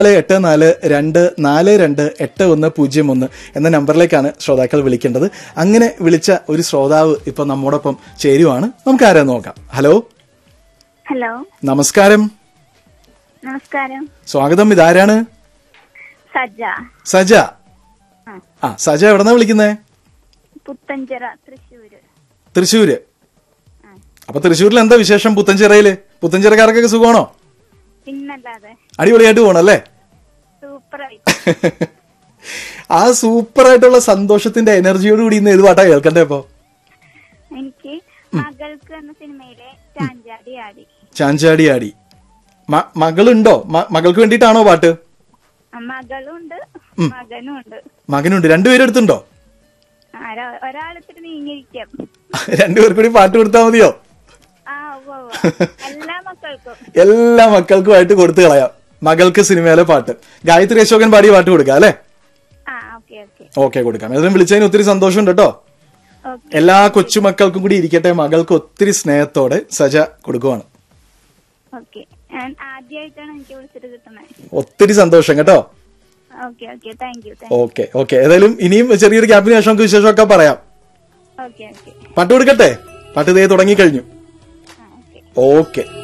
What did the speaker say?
നാല് എട്ട് നാല് രണ്ട് നാല് രണ്ട് എട്ട് ഒന്ന് പൂജ്യം ഒന്ന് എന്ന നമ്പറിലേക്കാണ് ശ്രോതാക്കൾ വിളിക്കേണ്ടത് അങ്ങനെ വിളിച്ച ഒരു ശ്രോതാവ് ഇപ്പൊ നമ്മോടൊപ്പം ചേരുവാണ് നമുക്ക് ആരാ നോക്കാം ഹലോ ഹലോ നമസ്കാരം നമസ്കാരം സ്വാഗതം ഇതാരാണ് സജ സജ ആ. ആ സജ എവിടെന്നാ വിളിക്കുന്നേ പുത്തഞ്ചിറ തൃശ്ശൂര് തൃശ്ശൂര് ആ. അപ്പൊ തൃശ്ശൂരിൽ എന്താ വിശേഷം പുത്തഞ്ചിറയില് പുത്തഞ്ചിറക്കാർക്കൊക്കെ സുഖമാണോ പിന്നല്ലാതെ അടിപൊളിയായിട്ട് പോണല്ലേ സൂപ്പറായി ആ സൂപ്പർ ആയിട്ടുള്ള സന്തോഷത്തിന്റെ എനർജിയോട് കൂടി ഇന്ന് ഏത് പാട്ടാ കേൾക്കണ്ടേ ഇപ്പൊ എനിക്ക് മകൾക്ക് എന്ന സിനിമയിലെ ചാഞ്ചാടി ആടി ചാഞ്ചാടി ആടി മ- മകളുണ്ടോ മ- മകൾക്ക് വേണ്ടിയിട്ടാണോ പാട്ട് ആ, മകളുണ്ട് മകനും ഉണ്ട് മകനുണ്ട് രണ്ടുപേരും എടുത്തുണ്ടോ ആരാ- ഒരാളിത്തിരി നീങ്ങിയിരിക്കാം രണ്ടുപേർക്കും കൂടി പാട്ട് കൊടുത്താൽ മതിയോ ആ ഉവ്വ് ഉവ്വ്. എല്ലാ മക്കൾക്കും എല്ലാ മക്കൾക്കുമായിട്ട് കൊടുത്തു കളയാം മകൾക്ക് സിനിമയിലെ പാട്ട് ഗായത്രി അശോകൻ പാടിയ പാട്ട് കൊടുക്കാം അല്ലെ ആ ഓക്കെ ഓക്കെ ഓക്കെ കൊടുക്കാം ഏതായാലും വിളിച്ചതിന് ഒത്തിരി സന്തോഷമുണ്ട് കേട്ടോ ഓക്കെ എല്ലാ കൊച്ചുമക്കൾക്കും കൂടി ഇരിക്കട്ടെ മകൾക്ക് ഒത്തിരി സ്നേഹത്തോടെ സജ കൊടുക്കുവാണ് ഓക്കെ ഞാൻ ആദ്യമായിട്ടാണ് എനിക്ക് വിളിച്ചിട്ട് കിട്ടുന്നത് ഒത്തിരി സന്തോഷം കേട്ടോ okay okay thank you thank okay okay ഏതായാലും ഇനിയും ചെറിയൊരു ഗ്യാപ്പിന് ശേഷം നമുക്ക് വിശേഷമൊക്കെ പറയാം ഓക്കെ ഓക്കെ പാട്ട് കൊടുക്കട്ടെ പാട്ട് ഇതേ തുടങ്ങിക്കഴിഞ്ഞു ആ ഓക്കെ ഓക്കെ